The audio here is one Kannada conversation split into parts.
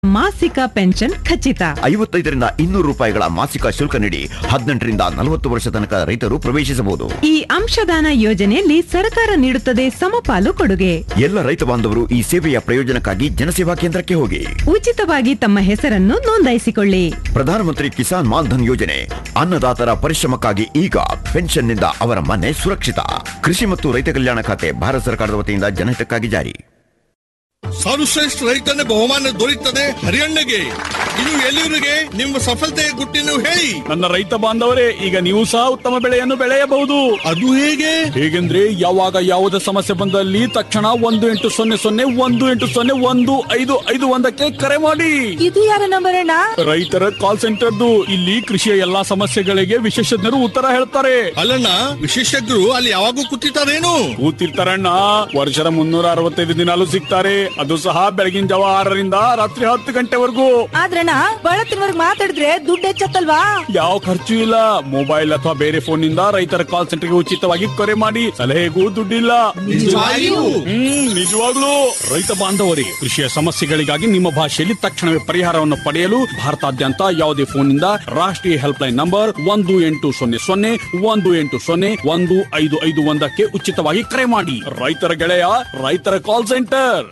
ಮಾಸಿಕ ಪೆನ್ಷನ್ ಖಚಿತ ಐವತ್ತೈದರಿಂದ ಇನ್ನೂರು ರೂಪಾಯಿಗಳ ಮಾಸಿಕ ಶುಲ್ಕ ನೀಡಿ ಹದಿನೆಂಟರಿಂದ ನಲವತ್ತು ವರ್ಷ ತನಕ ರೈತರು ಪ್ರವೇಶಿಸಬಹುದು ಈ ಅಂಶದಾನ ಯೋಜನೆಯಲ್ಲಿ ಸರ್ಕಾರ ನೀಡುತ್ತದೆ ಸಮಪಾಲು ಕೊಡುಗೆ ಎಲ್ಲ ರೈತ ಬಾಂಧವರು ಈ ಸೇವೆಯ ಪ್ರಯೋಜನಕ್ಕಾಗಿ ಜನಸೇವಾ ಕೇಂದ್ರಕ್ಕೆ ಹೋಗಿ ಉಚಿತವಾಗಿ ತಮ್ಮ ಹೆಸರನ್ನು ನೋಂದಾಯಿಸಿಕೊಳ್ಳಿ ಪ್ರಧಾನಮಂತ್ರಿ ಕಿಸಾನ್ ಮಾನ್ಧನ್ ಯೋಜನೆ ಅನ್ನದಾತರ ಪರಿಶ್ರಮಕ್ಕಾಗಿ ಈಗ ಪೆನ್ಷನ್ನಿಂದ ಅವರ ಮನೆ ಸುರಕ್ಷಿತ ಕೃಷಿ ಮತ್ತು ರೈತ ಕಲ್ಯಾಣ ಖಾತೆ ಭಾರತ ಸರ್ಕಾರದ ವತಿಯಿಂದ ಜನಹಿತಕ್ಕಾಗಿ ಜಾರಿ ಸರ್ವಶ್ರೇಷ್ಠ ರೈತನ ಬಹುಮಾನ ದೊರೆಯುತ್ತದೆ ಹರಿಯಣ್ಣಗೆ ಇದು ಎಲ್ಲಿವರಿಗೆ ನಿಮ್ಮ ಸಫಲತೆಯ ಗುಟ್ಟಿನ ಹೇಳಿ ನನ್ನ ರೈತ ಬಾಂಧವರೇ ಈಗ ನೀವು ಸಹ ಉತ್ತಮ ಬೆಳೆಯನ್ನು ಬೆಳೆಯಬಹುದು ಅದು ಹೇಗೆ ಹೇಗೆಂದ್ರೆ ಯಾವಾಗ ಯಾವುದೇ ಸಮಸ್ಯೆ ಬಂದಲ್ಲಿ ತಕ್ಷಣ ಒಂದು ಎಂಟು ಸೊನ್ನೆ ಸೊನ್ನೆ ಒಂದು ಎಂಟು ಸೊನ್ನೆ ಒಂದು ಐದು ಐದು ಒಂದಕ್ಕೆ ಕರೆ ಮಾಡಿ ಇದು ಯಾರ ನಂಬರ್ ಅಣ್ಣ ರೈತರ ಕಾಲ್ ಸೆಂಟರ್ದು ಇಲ್ಲಿ ಕೃಷಿಯ ಎಲ್ಲಾ ಸಮಸ್ಯೆಗಳಿಗೆ ವಿಶೇಷಜ್ಞರು ಉತ್ತರ ಹೇಳ್ತಾರೆ ಅಲ್ಲಣ್ಣ ವಿಶೇಷಜ್ಞರು ಅಲ್ಲಿ ಯಾವಾಗೂ ಕೂತಿರ್ತಾರೇನು ಕೂತಿರ್ತಾರಣ್ಣ ವರ್ಷದ ಮುನ್ನೂರ ಅರವತ್ತೈದು ದಿನಾಲು ಸಿಗ್ತಾರೆ ಅದು ಸಹ ಬೆಳಗಿನ ಜಾವ ಆರರಿಂದ ರಾತ್ರಿ ಹತ್ತು ಗಂಟೆವರೆಗೂ ಆದ್ರಣ್ಣ ಬಳತ್ತಿನವರ್ಗ್ ಮಾತಾಡಿದ್ರೆ ದುಡ್ಡು ಹೆಚ್ಚತ್ತಲ್ವಾ ಯಾವ ಖರ್ಚು ಇಲ್ಲ ಮೊಬೈಲ್ ಅಥವಾ ಬೇರೆ ಫೋನ್ ನಿಂದ ರೈತರ ಕಾಲ್ ಸೆಂಟರ್ಗೆ ಉಚಿತವಾಗಿ ಕರೆ ಮಾಡಿ ಸಲಹೆಗೂ ದುಡ್ಡಿಲ್ಲ ನಿಜವಾಗಿಯೂ? ಹ್ಮ್ ನಿಜವಾಗ್ಲೂ ರೈತ ಬಾಂಧವರೇ ಕೃಷಿಯ ಸಮಸ್ಯೆಗಳಿಗಾಗಿ ನಿಮ್ಮ ಭಾಷೆಯಲ್ಲಿ ತಕ್ಷಣವೇ ಪರಿಹಾರವನ್ನು ಪಡೆಯಲು ಭಾರತಾದ್ಯಂತ ಯಾವುದೇ ಫೋನ್ನಿಂದ ರಾಷ್ಟ್ರೀಯ ಹೆಲ್ಪ್ ಲೈನ್ ನಂಬರ್ ಒಂದು ಎಂಟು ಸೊನ್ನೆ ಸೊನ್ನೆ ಒಂದು ಎಂಟು ಸೊನ್ನೆ ಒಂದು ಐದು ಐದು ಒಂದಕ್ಕೆ ಉಚಿತವಾಗಿ ಕರೆ ಮಾಡಿ ರೈತರ ಗೆಳೆಯ ರೈತರ ಕಾಲ್ ಸೆಂಟರ್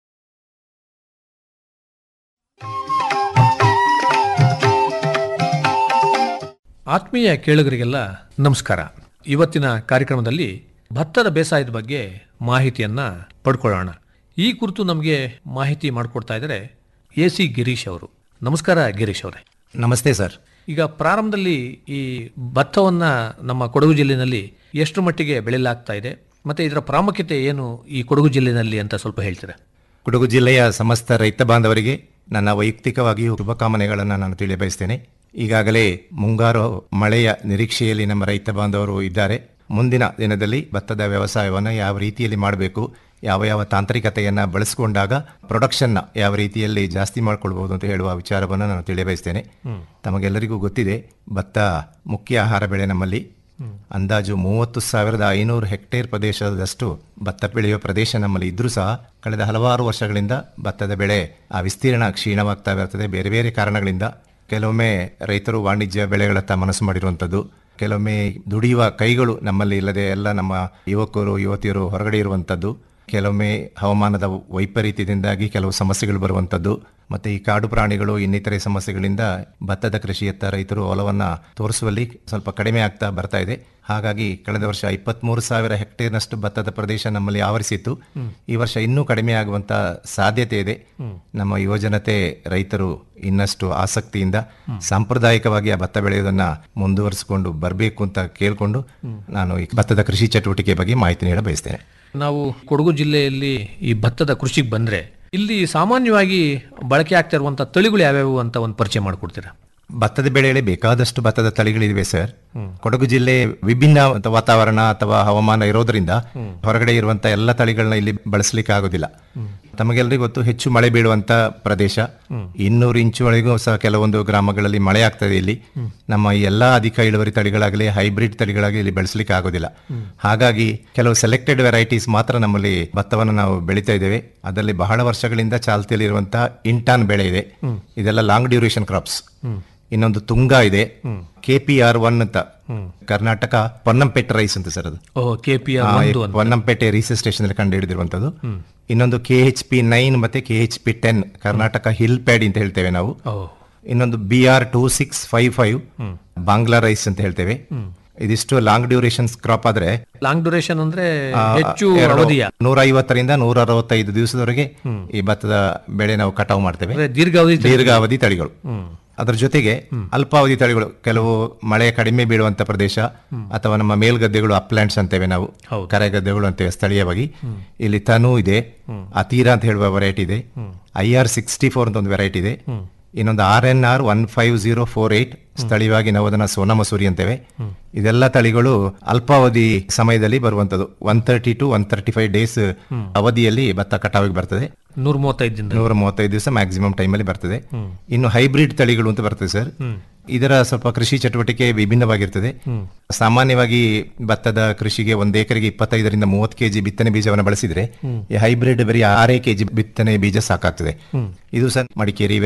ಆತ್ಮೀಯ ಕೇಳುಗರಿಗೆಲ್ಲ ನಮಸ್ಕಾರ ಇವತ್ತಿನ ಕಾರ್ಯಕ್ರಮದಲ್ಲಿ ಭತ್ತದ ಬೇಸಾಯದ ಬಗ್ಗೆ ಮಾಹಿತಿಯನ್ನ ಪಡ್ಕೊಳ್ಳೋಣ ಈ ಕುರಿತು ನಮಗೆ ಮಾಹಿತಿ ಮಾಡಿಕೊಡ್ತಾ ಇದ್ದಾರೆ ಎ ಸಿ ಗಿರೀಶ್ ಅವರು ನಮಸ್ಕಾರ ಗಿರೀಶ್ ಅವರೇ ನಮಸ್ತೆ ಸರ್ ಈಗ ಪ್ರಾರಂಭದಲ್ಲಿ ಈ ಭತ್ತವನ್ನ ನಮ್ಮ ಕೊಡಗು ಜಿಲ್ಲೆಯಲ್ಲಿ ಎಷ್ಟು ಮಟ್ಟಿಗೆ ಬೆಳೆಯಲಾಗ್ತಾ ಇದೆ ಮತ್ತೆ ಇದರ ಪ್ರಾಮುಖ್ಯತೆ ಏನು ಈ ಕೊಡಗು ಜಿಲ್ಲೆಯಲ್ಲಿ ಅಂತ ಸ್ವಲ್ಪ ಹೇಳ್ತೀರಾ ಕೊಡಗು ಜಿಲ್ಲೆಯ ಸಮಸ್ತ ರೈತ ಬಾಂಧವರಿಗೆ ನನ್ನ ವೈಯಕ್ತಿಕವಾಗಿಯೂ ಶುಭಕಾಮನೆಗಳನ್ನು ನಾನು ತಿಳಿಯಬಯಸ್ತೇನೆ ಈಗಾಗಲೇ ಮುಂಗಾರು ಮಳೆಯ ನಿರೀಕ್ಷೆಯಲ್ಲಿ ನಮ್ಮ ರೈತ ಬಾಂಧವರು ಇದ್ದಾರೆ ಮುಂದಿನ ದಿನದಲ್ಲಿ ಭತ್ತದ ವ್ಯವಸಾಯವನ್ನು ಯಾವ ರೀತಿಯಲ್ಲಿ ಮಾಡಬೇಕು ಯಾವ ಯಾವ ತಾಂತ್ರಿಕತೆಯನ್ನು ಬಳಸಿಕೊಂಡಾಗ ಪ್ರೊಡಕ್ಷನ್ನ ಯಾವ ರೀತಿಯಲ್ಲಿ ಜಾಸ್ತಿ ಮಾಡ್ಕೊಳ್ಬಹುದು ಅಂತ ಹೇಳುವ ವಿಚಾರವನ್ನು ನಾನು ತಿಳಿಯಬಯಸ್ತೇನೆ ತಮಗೆಲ್ಲರಿಗೂ ಗೊತ್ತಿದೆ ಭತ್ತ ಮುಖ್ಯ ಆಹಾರ ಬೆಳೆ ನಮ್ಮಲ್ಲಿ ಅಂದಾಜು ಮೂವತ್ತು ಸಾವಿರದ ಐನೂರು ಹೆಕ್ಟೇರ್ ಪ್ರದೇಶದಷ್ಟು ಭತ್ತ ಬೆಳೆಯುವ ಪ್ರದೇಶ ನಮ್ಮಲ್ಲಿ ಇದ್ರೂ ಸಹ ಕಳೆದ ಹಲವಾರು ವರ್ಷಗಳಿಂದ ಭತ್ತದ ಬೆಳೆ ಆ ವಿಸ್ತೀರ್ಣ ಕ್ಷೀಣವಾಗ್ತಾ ಬರ್ತದೆ ಬೇರೆ ಬೇರೆ ಕಾರಣಗಳಿಂದ ಕೆಲವೊಮ್ಮೆ ರೈತರು ವಾಣಿಜ್ಯ ಬೆಳೆಗಳತ್ತ ಮನಸ್ಸು ಮಾಡಿರುವಂಥದ್ದು ಕೆಲವೊಮ್ಮೆ ದುಡಿಯುವ ಕೈಗಳು ನಮ್ಮಲ್ಲಿ ಇಲ್ಲದೆ ಎಲ್ಲ ನಮ್ಮ ಯುವಕರು ಯುವತಿಯರು ಹೊರಗಡೆ ಇರುವಂಥದ್ದು ಕೆಲವೊಮ್ಮೆ ಹವಾಮಾನದ ವೈಪರೀತ್ಯದಿಂದಾಗಿ ಕೆಲವು ಸಮಸ್ಯೆಗಳು ಬರುವಂಥದ್ದು ಮತ್ತೆ ಈ ಕಾಡು ಪ್ರಾಣಿಗಳು ಇನ್ನಿತರೆ ಸಮಸ್ಯೆಗಳಿಂದ ಭತ್ತದ ಕೃಷಿಯತ್ತ ರೈತರು ಒಲವನ್ನ ತೋರಿಸುವಲ್ಲಿ ಸ್ವಲ್ಪ ಕಡಿಮೆ ಆಗ್ತಾ ಬರ್ತಾ ಇದೆ ಹಾಗಾಗಿ ಕಳೆದ ವರ್ಷ ಇಪ್ಪತ್ಮೂರು ಸಾವಿರ ಹೆಕ್ಟೇರ್ನಷ್ಟು ಭತ್ತದ ಪ್ರದೇಶ ನಮ್ಮಲ್ಲಿ ಆವರಿಸಿತ್ತು ಈ ವರ್ಷ ಇನ್ನೂ ಕಡಿಮೆ ಆಗುವಂತ ಸಾಧ್ಯತೆ ಇದೆ ನಮ್ಮ ಯುವಜನತೆ ರೈತರು ಇನ್ನಷ್ಟು ಆಸಕ್ತಿಯಿಂದ ಸಾಂಪ್ರದಾಯಿಕವಾಗಿ ಆ ಭತ್ತ ಬೆಳೆಯುವುದನ್ನ ಮುಂದುವರಿಸಿಕೊಂಡು ಬರಬೇಕು ಅಂತ ಕೇಳ್ಕೊಂಡು ನಾನು ಈ ಭತ್ತದ ಕೃಷಿ ಚಟುವಟಿಕೆ ಬಗ್ಗೆ ಮಾಹಿತಿ ನೀಡ ಬಯಸ್ತೇನೆ ನಾವು ಕೊಡಗು ಜಿಲ್ಲೆಯಲ್ಲಿ ಈ ಭತ್ತದ ಕೃಷಿಗೆ ಬಂದ್ರೆ ಇಲ್ಲಿ ಸಾಮಾನ್ಯವಾಗಿ ಬಳಕೆ ಆಗ್ತಾ ಇರುವಂತ ತಳಿಗಳು ಯಾವ್ಯಾವು ಅಂತ ಒಂದು ಪರಿಚಯ ಮಾಡಿಕೊಡ್ತೀರಾ ಭತ್ತದ ಬೆಳೆಯಲ್ಲಿ ಬೇಕಾದಷ್ಟು ಭತ್ತದ ತಳಿಗಳಿವೆ ಸರ್ ಕೊಡಗು ಜಿಲ್ಲೆ ವಿಭಿನ್ನ ವಾತಾವರಣ ಅಥವಾ ಹವಾಮಾನ ಇರೋದ್ರಿಂದ ಹೊರಗಡೆ ಇರುವಂತ ಎಲ್ಲ ತಳಿಗಳನ್ನ ಇಲ್ಲಿ ಬಳಸಲಿಕ್ಕೆ ಆಗೋದಿಲ್ಲ ತಮಗೆಲ್ಲರಿಗೂ ಗೊತ್ತು ಹೆಚ್ಚು ಮಳೆ ಬೀಳುವಂತ ಪ್ರದೇಶ ಇನ್ನೂರು ಇಂಚುವರೆಗೂ ಸಹ ಕೆಲವೊಂದು ಗ್ರಾಮಗಳಲ್ಲಿ ಮಳೆ ಆಗ್ತದೆ ಇಲ್ಲಿ ನಮ್ಮ ಈ ಎಲ್ಲಾ ಅಧಿಕ ಇಳುವರಿ ತಳಿಗಳಾಗಲಿ ಹೈಬ್ರಿಡ್ ತಳಿಗಳಾಗಲಿ ಇಲ್ಲಿ ಬೆಳೆಸಲಿಕ್ಕೆ ಆಗೋದಿಲ್ಲ ಹಾಗಾಗಿ ಕೆಲವು ಸೆಲೆಕ್ಟೆಡ್ ವೆರೈಟೀಸ್ ಮಾತ್ರ ನಮ್ಮಲ್ಲಿ ಭತ್ತವನ್ನು ನಾವು ಬೆಳೀತಾ ಇದ್ದೇವೆ ಅದರಲ್ಲಿ ಬಹಳ ವರ್ಷಗಳಿಂದ ಚಾಲ್ತಿಯಲ್ಲಿರುವಂತಹ ಇಂಟಾನ್ ಬೆಳೆ ಇದೆ ಇದೆಲ್ಲ ಲಾಂಗ್ ಡ್ಯೂರೇಷನ್ ಕ್ರಾಪ್ಸ್ ಇನ್ನೊಂದು ತುಂಗ ಇದೆ ಕೆ ಪಿ ಆರ್ ಒನ್ ಅಂತ ಕರ್ನಾಟಕ ಪೊನ್ನಂಪೇಟೆ ರೈಸ್ ಅಂತ ಸರ್ ಅದು ಓಹ್ ಕೆ ಪಿ ಆ, ಆರ್ ಈ ಒಂದು ಅಂತ ಪೊನ್ನಂಪೇಟೆ ರಿಸರ್ಚ್ ಸ್ಟೇಷನ್ ಅಲ್ಲಿ ಕಂಡು ಹಿಡಿದಿರುವಂತದ್ದು ಇನ್ನೊಂದು ಕೆ ಎಚ್ ಪಿ ನೈನ್ ಮತ್ತೆ K H P ten Karnataka hill paddy ಅಂತ ಹೇಳ್ತೇವೆ ನಾವು ಓಹ್ ಇನ್ನೊಂದು B R two six five five Bangla rice ಅಂತ ಹೇಳ್ತೇವೆ ಇದಿಷ್ಟು ಲಾಂಗ್ ಡ್ಯೂರೇಷನ್ಸ್ ಕ್ರಾಪ್ ಆದ್ರೆ ಲಾಂಗ್ ಡ್ಯೂರೇಷನ್ ಅಂದ್ರೆ ಆ, ಹೆಚ್ಚು ಎರಡು- ಅವಧಿಯ ನೂರ ಐವತ್ತರಿಂದ ನೂರ ಅರವತ್ತೈದು ದಿವಸದವರೆಗೆ ಈ ಭತ್ತದ ಬೆಳೆ ನಾವು ಕಟಾವು ಮಾಡ್ತೇವೆ ಅಂದ್ರೆ ದೀರ್ಘಾವಧಿ ತಳಿ. ದೀರ್ಘಾವಧಿ ತಳಿಗಳು ಅದರ ಜೊತೆಗೆ ಅಲ್ಪಾವಧಿ ತಳಿಗಳು ಕೆಲವು ಮಳೆ ಕಡಿಮೆ ಬೀಳುವಂತ ಪ್ರದೇಶ ಅಥವಾ ನಮ್ಮ ಮೇಲ್ಗದ್ದೆಗಳು ಅಪ್ಲ್ಯಾಂಡ್ಸ್ ಅಂತೇವೆ ನಾವು ಕರೆಗದ್ದೆಗಳು ಅಂತೇವೆ ಸ್ಥಳೀಯವಾಗಿ ಇಲ್ಲಿ ತನು ಇದೆ ಅತೀರ ಅಂತ ಹೇಳುವ ವೆರೈಟಿ ಇದೆ ಐ ಆರ್ ಸಿಕ್ಸ್ಟಿ ಫೋರ್ ಅಂತ ಒಂದು ವೆರೈಟಿ ಇದೆ ಇನ್ನೊಂದು R N R one five zero four eight ಸ್ಥಳೀಯವಾಗಿ ನಾವು ಅದನ್ನ ಸೋನಾ ಮಸೂರಿ ಅಂತೇವೆ ಇದೆಲ್ಲ ತಳಿಗಳು ಅಲ್ಪಾವಧಿ ಸಮಯದಲ್ಲಿ ಬರುವಂತದ್ದು one thirty to one thirty five days ಅವಧಿಯಲ್ಲಿ ಭತ್ತ ಕಟಾವಿಗೆ ಬರ್ತದೆ ನೂರ ಮೂವತ್ತೈದು ದಿನದಲ್ಲಿ ನೂರ ಮೂವತ್ತೈದು ದಿವಸ ಮ್ಯಾಕ್ಸಿಮಮ್ ಟೈಮಲ್ಲಿ ಬರ್ತದೆ ಇನ್ನು ಹೈಬ್ರಿಡ್ ತಳಿಗಳು ಅಂತ ಬರ್ತದೆ ಸರ್ ಇದರ ಸ್ವಲ್ಪ ಕೃಷಿ ಚಟುವಟಿಕೆ ವಿಭಿನ್ನವಾಗಿರ್ತದೆ ಸಾಮಾನ್ಯವಾಗಿ ಭತ್ತದ ಕೃಷಿಗೆ ಒಂದು ಎಕರೆಗೆ ಇಪ್ಪತ್ತೈದರಿಂದ ಮೂವತ್ತು ಕೆಜಿ ಬಿತ್ತನೆ ಬೀಜವನ್ನು ಬಳಸಿದ್ರೆ ಈ ಹೈಬ್ರಿಡ್ ಬರೀ ಆರೇ ಕೆಜಿ ಬಿತ್ತನೆ ಬೀಜ ಸಾಕಾಗ್ತದೆ ಇದು ಸರ್ ಮಡಿಕೇರಿ